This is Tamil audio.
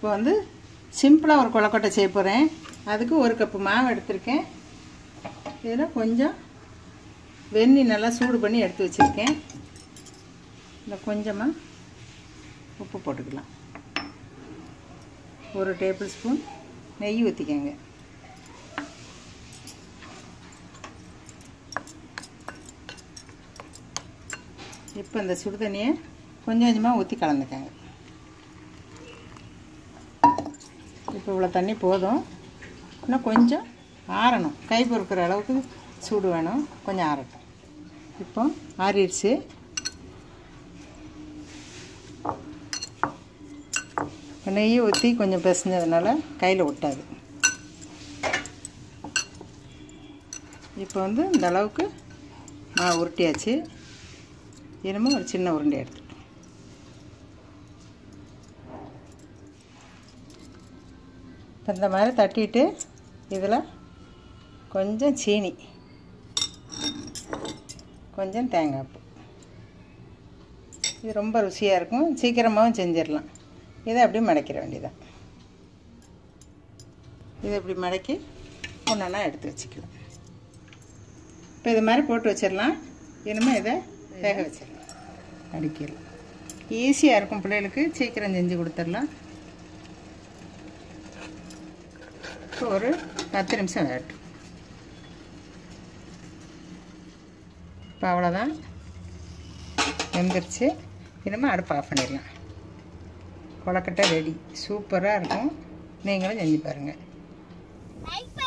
இப்போ வந்து சிம்பிளாக ஒரு கொலக்கட்டை செய்ய போகிறேன் அதுக்கு ஒரு கப்பு மாவு எடுத்திருக்கேன் இதில் கொஞ்சம் வெந்நீர் நல்லா சூடு பண்ணி எடுத்து வச்சுருக்கேன் இதில் கொஞ்சமாக உப்பு போட்டுக்கலாம் ஒரு டேபிள் ஸ்பூன் நெய் ஊற்றிக்கங்க இப்போ இந்த சுடு தண்ணியை கொஞ்சம் கொஞ்சமாக ஊற்றி கலந்துக்கங்க இப்போ இவ்வளோ தண்ணி போதும் இன்னும் கொஞ்சம் ஆறணும் கை பொறுக்கிற அளவுக்கு சூடு வேணும் கொஞ்சம் ஆறட்டும் இப்போ ஆறிடுச்சு நெய் ஊற்றி கொஞ்சம் பிசைஞ்சதுனால கையில் ஒட்டாது இப்போ வந்து இந்த அளவுக்கு நான் உருட்டியாச்சு இனிமே ஒரு சின்ன உருண்டை எடுத்துட்டோம் இப்போ இந்த மாதிரி தட்டிட்டு இதில் கொஞ்சம் சீனி கொஞ்சம் தேங்காய் பூ இது ரொம்ப ருசியாக இருக்கும் சீக்கிரமாகவும் செஞ்சிடலாம் இதை அப்படியே மடக்கிற வேண்டியதான் இதை இப்படி மடக்கி ஒன்றா எடுத்து வச்சுக்கலாம் இப்போ இது மாதிரி போட்டு வச்சிடலாம் இனிமேல் இதை வேக வச்சிடலாம் அடிக்கலாம் ஈஸியாக இருக்கும் பிள்ளைகளுக்கு சீக்கிரம் செஞ்சு கொடுத்துடலாம் இப்போ ஒரு பத்து நிமிஷம் வேகட்டும் இப்போ அவ்வளோதான் வெந்துருச்சு இனிமேல் அடுப்பு ஆஃப் பண்ணிடலாம் கொலக்கட்டை ரெடி சூப்பராக இருக்கும் நீங்களும் செஞ்சு பாருங்கள்